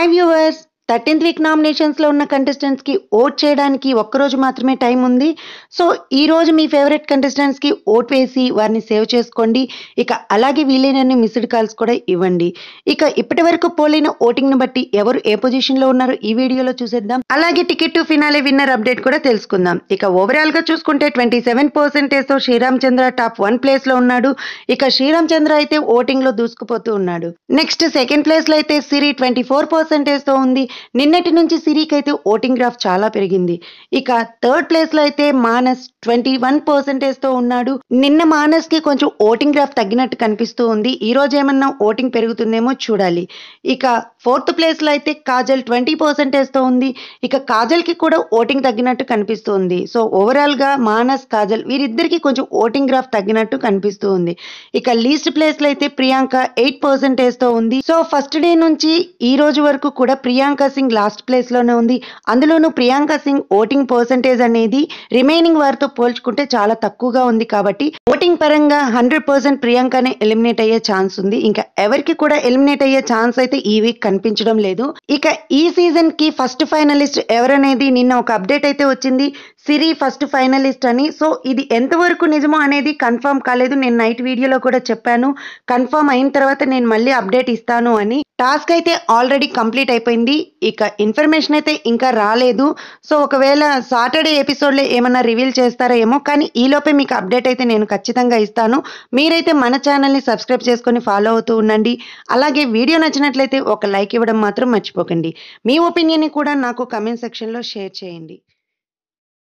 hi viewers thirteenth week నామినేషన్స్లో ఉన్న కంటెస్టెంట్స్కి ఓట్ చేయడానికి ఒక్కరోజు మాత్రమే టైం ఉంది సో ఈ రోజు మీ ఫేవరెట్ కంటెస్టెంట్స్కి ఓట్ వేసి వారిని సేవ్ చేసుకోండి ఇక అలాగే వీలైనన్ని మిస్డ్ కాల్స్ కూడా ఇవ్వండి ఇక ఇప్పటి వరకు పోలైన ఓటింగ్ని బట్టి ఎవరు ఏ పొజిషన్లో ఉన్నారో ఈ వీడియోలో చూసేద్దాం అలాగే ticket to finale winner update కూడా తెలుసుకుందాం ఇక ఓవరాల్గా చూసుకుంటే ట్వంటీ సెవెన్ పర్సెంటేజ్తో శ్రీరామ్ చంద్ర టాప్ వన్ ప్లేస్లో ఉన్నాడు ఇక శ్రీరామ్ చంద్ర అయితే ఓటింగ్లో దూసుకుపోతూ ఉన్నాడు నెక్స్ట్ సెకండ్ ప్లేస్లో అయితే సిరి ట్వంటీ ఫోర్ పర్సెంటేజ్తో ఉంది నిన్నటి నుంచి సిరికి అయితే ఓటింగ్ గ్రాఫ్ చాలా పెరిగింది ఇక థర్డ్ ప్లేస్లో అయితే మానస్ ట్వంటీ వన్ పర్సెంటేజ్తో ఉన్నాడు నిన్న మానస్కి కొంచెం ఓటింగ్ గ్రాఫ్ తగ్గినట్టు కనిపిస్తూ ఉంది ఈ రోజు ఏమన్నా ఓటింగ్ పెరుగుతుందేమో చూడాలి ఇక ఫోర్త్ ప్లేస్లో అయితే కాజల్ ట్వంటీ పర్సెంటేజ్తో ఉంది ఇక కాజల్కి కూడా ఓటింగ్ తగ్గినట్టు కనిపిస్తుంది సో ఓవరాల్గా మానస్ కాజల్ వీరిద్దరికి కొంచెం ఓటింగ్ గ్రాఫ్ తగ్గినట్టు కనిపిస్తూ ఉంది ఇక లీస్ట్ ప్లేస్లో అయితే ప్రియాంక ఎయిట్ పర్సెంటేజ్తో ఉంది సో ఫస్ట్ డే నుంచి ఈ రోజు వరకు కూడా ప్రియాంక సింగ్ లాస్ట్ ప్లేస్లోనే ఉంది అందులోనూ ప్రియాంక సింగ్ ఓటింగ్ పర్సెంటేజ్ అనేది రిమైనింగ్ వారితో పోల్చుకుంటే చాలా తక్కువగా ఉంది కాబట్టి ఓటింగ్ పరంగా హండ్రెడ్ పర్సెంట్ ప్రియాంకనే ఎలిమినేట్ అయ్యే ఛాన్స్ ఉంది ఇంకా ఎవరికి కూడా ఎలిమినేట్ అయ్యే ఛాన్స్ అయితే ఈ వీక్ కనిపించడం లేదు ఇక ఈ సీజన్ కి ఫస్ట్ ఫైనలిస్ట్ ఎవరనేది నిన్న ఒక అప్డేట్ అయితే వచ్చింది సిరి ఫస్ట్ ఫైనలిస్ట్ అని సో ఇది ఎంతవరకు నిజమో అనేది కన్ఫర్మ్ కాలేదు నేను నైట్ వీడియోలో కూడా చెప్పాను కన్ఫర్మ్ అయిన తర్వాత నేను మళ్ళీ అప్డేట్ ఇస్తాను అని టాస్క్ అయితే ఆల్రెడీ కంప్లీట్ అయిపోయింది ఇక ఇన్ఫర్మేషన్ అయితే ఇంకా రాలేదు సో ఒకవేళ సాటర్డే ఎపిసోడ్లో ఏమన్నా రివీల్ చేస్తారో ఏమో కానీ ఈలోపే మీకు అప్డేట్ అయితే నేను ఖచ్చితంగా ఇస్తాను మీరైతే మన ఛానల్ని సబ్స్క్రైబ్ చేసుకొని ఫాలో అవుతూ ఉండండి అలాగే వీడియో నచ్చినట్లయితే ఒక లైక్ ఇవ్వడం మాత్రం మర్చిపోకండి మీ ఒపీనియన్ని కూడా నాకు కమెంట్ సెక్షన్లో షేర్ చేయండి